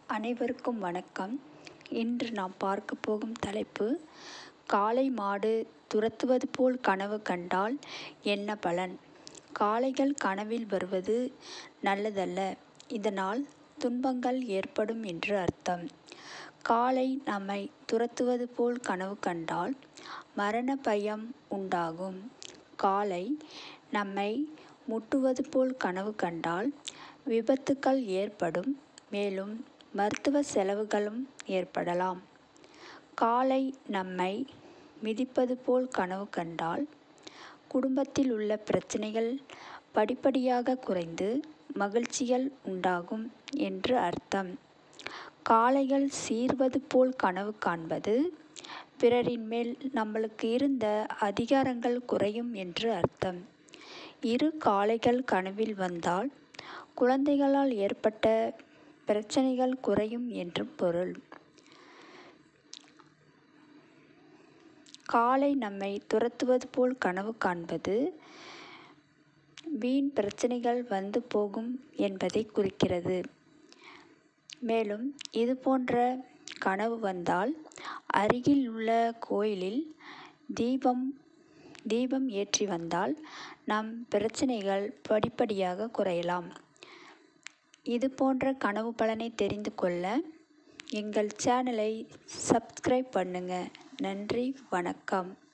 அனைவருக்கும் வணக்கம் இன்று நாம் பார்க்க போகும் தலைப்பு காளை மாடு துரத்துவது போல் கனவு கண்டால் என்ன பலன் காளைகள் கனவில் வருவது நல்லதல்ல இதனால் துன்பங்கள் ஏற்படும் என்று அர்த்தம் காளை நம்மை துரத்துவது போல் கனவு கண்டால் மரண பயம் உண்டாகும் காளை நம்மை முட்டுவது போல் கனவு கண்டால் விபத்துக்கள் ஏற்படும் மேலும் மருத்துவ செலவுகளும் ஏற்படலாம் காளை நம்மை மிதிப்பது போல் கனவு கண்டால் குடும்பத்தில் உள்ள பிரச்சனைகள் படிப்படியாக குறைந்து மகிழ்ச்சிகள் உண்டாகும் என்று அர்த்தம் காளைகள் சீர்வது போல் கனவு காண்பது பிறரின் மேல் நம்மளுக்கு இருந்த அதிகாரங்கள் குறையும் என்று அர்த்தம் இரு காளைகள் கனவில் வந்தால் குழந்தைகளால் ஏற்பட்ட பிரச்சனைகள் குறையும் என்று பொருள் காளை நம்மை துரத்துவது போல் கனவு காண்பது வீண் பிரச்சனைகள் வந்து போகும் என்பதை குறிக்கிறது மேலும் இது போன்ற கனவு வந்தால் அருகில் உள்ள கோயிலில் தீபம் தீபம் ஏற்றி வந்தால் நம் பிரச்சனைகள் படிப்படியாக குறையலாம் இது போன்ற கனவு பலனை தெரிந்து கொள்ள எங்கள் சேனலை சப்ஸ்கிரைப் பண்ணுங்கள் நன்றி வணக்கம்